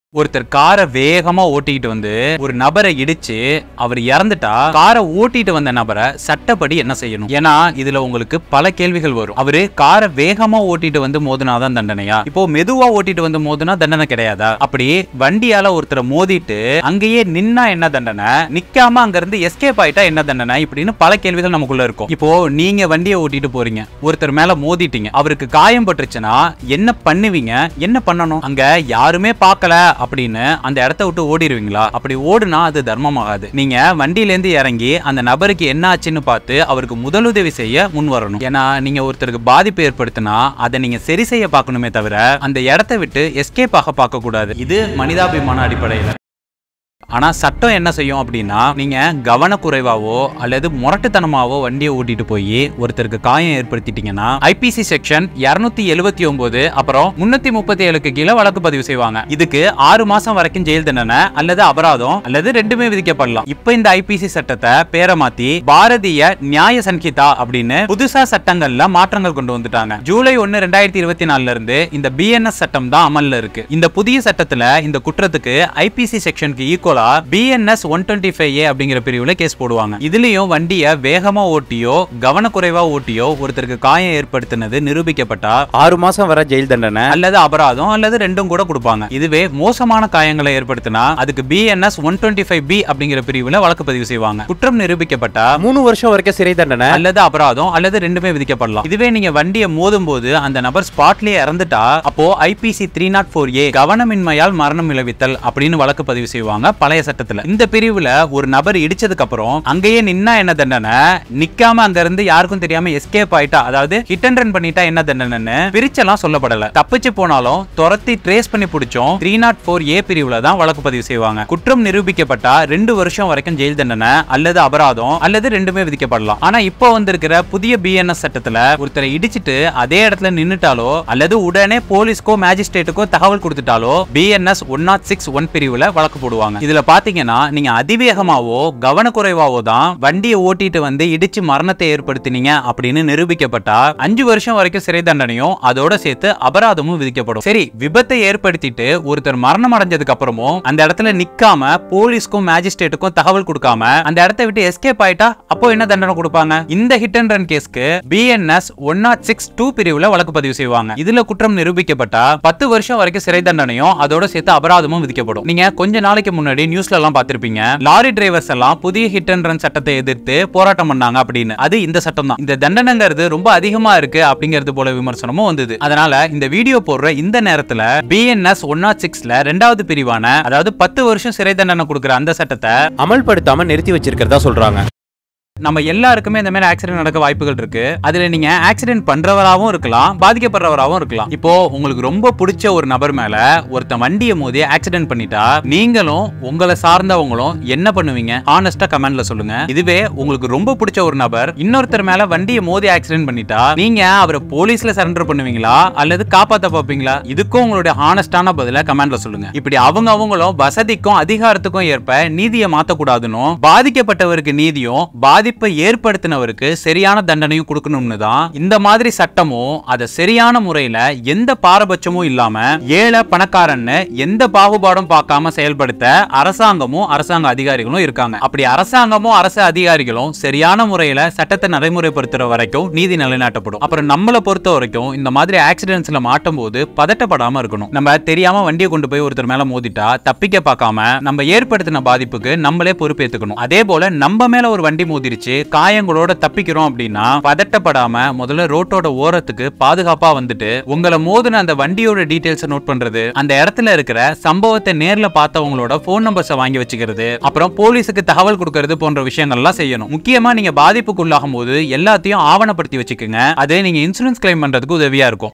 ஒருத்தர் காரை வேகமா ஓட்டிட்டு வந்து ஒரு நபரை இடிச்சு அவர் இறந்துட்டா காரை ஓட்டிட்டு வந்த நபரை சட்டப்படி என்ன செய்யணும் ஏன்னா இதுல உங்களுக்கு பல கேள்விகள் வரும் அவரு காரை வேகமா ஓட்டிட்டு வந்து மோதினாதான் தண்டனையா இப்போ மெதுவா ஓட்டிட்டு வந்து மோதினா தண்டனை கிடையாதா அப்படி வண்டியால ஒருத்தரை மோதிட்டு அங்கேயே நின்னா என்ன தண்டனை நிக்காம அங்க இருந்து எஸ்கேப் ஆயிட்டா என்ன தண்டனை இப்படின்னு பல கேள்விகள் நமக்குள்ள இருக்கும் இப்போ நீங்க வண்டியை ஓட்டிட்டு போறீங்க ஒருத்தர் மேல மோதிட்டீங்க அவருக்கு காயம் பட்டுருச்சுன்னா என்ன பண்ணுவீங்க என்ன பண்ணணும் அங்க யாருமே பார்க்கல அப்படின்னு அந்த இடத்த விட்டு ஓடிடுவீங்களா அப்படி ஓடுனா அது தர்மமாகாது நீங்க வண்டியில இருந்து இறங்கி அந்த நபருக்கு என்ன ஆச்சுன்னு பார்த்து அவருக்கு முதலுதவி செய்ய முன் வரணும் ஏன்னா நீங்க ஒருத்தருக்கு பாதிப்பு ஏற்படுத்தினா அதை நீங்க சரி செய்ய பார்க்கணுமே தவிர அந்த இடத்த விட்டு எஸ்கேப் ஆக பார்க்க கூடாது இது மனிதாபிமான அடிப்படையில் ஆனா சட்டம் என்ன செய்யும் அப்படின்னா நீங்க கவனக்குறைவாவோ அல்லது முரட்டுத்தனமாவோ வண்டியை ஓட்டிட்டு போய் ஒருத்தருக்கு காயம் ஏற்படுத்திட்டீங்கன்னா ஐபிசி செக்ஷன் 279 எழுபத்தி ஒன்பது அப்புறம் முன்னூத்தி முப்பத்தி ஏழுக்கு கீழே வழக்கு பதிவு செய்வாங்க இதுக்கு ஆறு மாசம் வரைக்கும் ஜெயில் தண்டனை அல்லது அபராதம் அல்லது ரெண்டுமே விதிக்கப்படலாம் இப்ப இந்த ஐபிசி சட்டத்தை பேரை மாத்தி பாரதிய நியாய சன்ஹிதா அப்படின்னு புதுசா சட்டங்கள்ல மாற்றங்கள் கொண்டு வந்துட்டாங்க ஜூலை ஒன்னு ரெண்டாயிரத்தி இருபத்தி நாலுல இருந்து இந்த பிஎன்எஸ் சட்டம் தான் அமல்ல இருக்கு இந்த புதிய சட்டத்துல இந்த குற்றத்துக்கு ஐபிசி செக்ஷனுக்கு ஈக்குவலா BNS one twenty five A அப்படிங்கிற பிரிவுல கேஸ் போடுவாங்க இதுலயும் வண்டியை வேகமா ஓட்டியோ கவனக்குறைவா ஓட்டியோ ஒருத்தருக்கு காயம் ஏற்படுத்தினது நிரூபிக்கப்பட்டா ஆறு மாசம் வர ஜெயில் தண்டனை அல்லது அபராதம் அல்லது ரெண்டும் கூட கொடுப்பாங்க இதுவே மோசமான காயங்களை ஏற்படுத்தினா அதுக்கு BNS one twenty five B அப்படிங்கிற பிரிவுல வழக்கு பதிவு செய்வாங்க குற்றம் நிரூபிக்கப்பட்டா மூணு வருஷம் வரைக்கும் சிறை தண்டனை அல்லது அபராதம் அல்லது ரெண்டுமே விதிக்கப்படலாம் இதுவே நீங்க வண்டியை மோதும் போது அந்த நபர் ஸ்பாட்லயே இறந்துட்டா அப்போ IPC three nought four A கவனமின்மையால் மரணம் விளைவித்தல் அப்படின்னு வழக்கு பதிவு செய்வாங்க பழைய சட்டத்துல இந்த பிரிவுல ஒரு நபர் இடிச்சதுக்கு அப்புறம் அங்கேயே நின்னா என்ன தண்டனை நிக்காம அங்க இருந்து யாருக்கும் தெரியாம எஸ்கேப் ஆயிட்டா அதாவது ஹிட் அண்ட் ரன் பண்ணிட்டா என்ன தண்டனைன்னு பிரிச்செல்லாம் சொல்லப்படல தப்பிச்சு போனாலும் துரத்தி ட்ரேஸ் பண்ணி பிடிச்சோம் த்ரீ நாட் ஃபோர் ஏ பிரிவுல தான் வழக்கு பதிவு செய்வாங்க குற்றம் நிரூபிக்கப்பட்டா ரெண்டு வருஷம் வரைக்கும் ஜெயில் தண்டனை அல்லது அபராதம் அல்லது ரெண்டுமே விதிக்கப்படலாம் ஆனா இப்போ வந்திருக்கிற புதிய பிஎன்எஸ் சட்டத்துல ஒருத்தரை இடிச்சிட்டு அதே இடத்துல நின்னுட்டாலோ அல்லது உடனே போலீஸ்க்கோ மேஜிஸ்ட்ரேட்டுக்கோ தகவல் கொடுத்துட்டாலோ BNS one nought six one பிரிவுல வழக்கு போடுவாங்க இதுல பாத்தீங்கன்னா நீங்க அதிவேகமாவோ கவனக்குறைவாவோ தான் வண்டியை ஓட்டிட்டு வந்து இடிச்சு மரணத்தை ஏற்படுத்தினீங்க அப்படின்னு நிரூபிக்கப்பட்டா அஞ்சு வருஷம் வரைக்கும் சிறை தண்டனையும் அதோட சேர்த்து அபராதமும் விதிக்கப்படும் சரி விபத்தை ஏற்படுத்திட்டு ஒருத்தர் மரணம் அடைஞ்சதுக்கு அப்புறமும் அந்த இடத்துல நிக்காம போலீஸ்க்கும் மேஜிஸ்ட்ரேட்டுக்கும் தகவல் கொடுக்காம அந்த இடத்தை விட்டு எஸ்கேப் ஆயிட்டா அப்போ என்ன தண்டனை கொடுப்பாங்க இந்த ஹிட் அண்ட் ரன் கேஸ்க்கு BNS one nought six two பிரிவுல வழக்கு பதிவு செய்வாங்க இதுல குற்றம் நிரூபிக்கப்பட்டா பத்து வருஷம் வரைக்கும் சிறை தண்டனையும் அதோட சேர்த்து அபராதமும் விதிக்கப்படும் நீங்க கொஞ்ச நாளைக்கு முன்னாடி நியூஸ்ல எல்லாம் பார்த்திருப்பீங்க லாரி டிரைவர்ஸ் எல்லாம் புதிய ஹிட் அண்ட் ரன் சட்டத்தை எதிர்த்து போராட்டம் பண்ணாங்க அப்படின்னு அது இந்த சட்டம் தான் இந்த தண்டனைங்கிறது ரொம்ப அதிகமா இருக்கு அப்படிங்கிறது போல விமர்சனமும் வந்தது அதனால இந்த வீடியோ போடுற இந்த நேரத்துல பிஎன்எஸ் ஒன் நாட் சிக்ஸ்ல ரெண்டாவது பிரிவான அதாவது பத்து வருஷம் சிறை தண்டனை கொடுக்குற அந்த சட்டத்தை அமல்படுத்தாம நிறுத்தி வச்சிருக்கிறதா சொல்றாங்க நம்ம எல்லாருக்குமே இந்த மாதிரி ஆக்சிடென்ட் நடக்க வாய்ப்புகள் இருக்கு அதுல நீங்க ஆக்சிடென்ட் பண்றவராகவும் இருக்கலாம் பாதிக்கப்படுறவராகவும் இருக்கலாம் இப்போ உங்களுக்கு ரொம்ப பிடிச்ச ஒரு நபர் மேல ஒருத்தன் வண்டியை மோதி ஆக்சிடென்ட் பண்ணிட்டா நீங்களும் உங்களை சார்ந்தவங்களும் என்ன பண்ணுவீங்க ஆனஸ்டா கமெண்ட்ல சொல்லுங்க இதுவே உங்களுக்கு ரொம்ப பிடிச்ச ஒரு நபர் இன்னொருத்தர் மேல வண்டியை மோதி ஆக்சிடென்ட் பண்ணிட்டா நீங்க அவரை போலீஸ்ல சரண்டர் பண்ணுவீங்களா அல்லது காப்பாத்த பார்ப்பீங்களா இதுக்கும் உங்களுடைய ஹானஸ்டான பதில கமெண்ட்ல சொல்லுங்க இப்படி அவங்க அவங்களும் வசதிக்கும் அதிகாரத்துக்கும் ஏற்ப நீதியை மாத்தக்கூடாதுன்னு பாதிக்கப்பட்டவருக்கு நீதியும் பாதிப்பை ஏற்படுத்தினவருக்கு சரியான தண்டனையும் கொடுக்கணும்னு தான் இந்த மாதிரி சட்டமும் அதை சரியான முறையில எந்த பாரபட்சமும் இல்லாம ஏழை பணக்காரன்னு எந்த பாகுபாடும் பார்க்காம செயல்படுத்த அரசாங்கமும் அரசாங்க அதிகாரிகளும் இருக்காங்க அப்படி அரசாங்கமும் அரசு அதிகாரிகளும் சரியான முறையில சட்டத்தை நடைமுறைப்படுத்துற வரைக்கும் நீதி நிலைநாட்டப்படும் அப்புறம் நம்மளை பொறுத்த வரைக்கும் இந்த மாதிரி ஆக்சிடென்ட்ஸ்ல மாட்டும் போது பதட்டப்படாம இருக்கணும் நம்ம தெரியாம வண்டியை கொண்டு போய் ஒருத்தர் மேல மோதிட்டா தப்பிக்க பார்க்காம நம்ம ஏற்படுத்தின பாதிப்புக்கு நம்மளே பொறுப்பேத்துக்கணும் அதே போல நம்ம மேல ஒரு வண்டி மோதிருச்சு காயங்களோட தப்பிக்கிறோம் அப்படின்னா பதட்டப்படாம முதல்ல ரோட்டோட ஓரத்துக்கு பாதுகாப்பா வந்துட்டு உங்களை மோதின அந்த வண்டியோட டீடைல்ஸ் நோட் பண்றது அந்த இடத்துல இருக்கிற சம்பவத்தை நேர்ல பார்த்தவங்களோட போன் நம்பர்ஸை வாங்கி வச்சுக்கிறது அப்புறம் போலீஸுக்கு தகவல் கொடுக்கறது போன்ற விஷயங்கள்லாம் செய்யணும் முக்கியமா நீங்க பாதிப்புக்குள்ளாகும் போது எல்லாத்தையும் ஆவணப்படுத்தி வச்சுக்கோங்க அது நீங்க இன்சூரன்ஸ் கிளைம் பண்றதுக்கு உதவியா இருக்கும்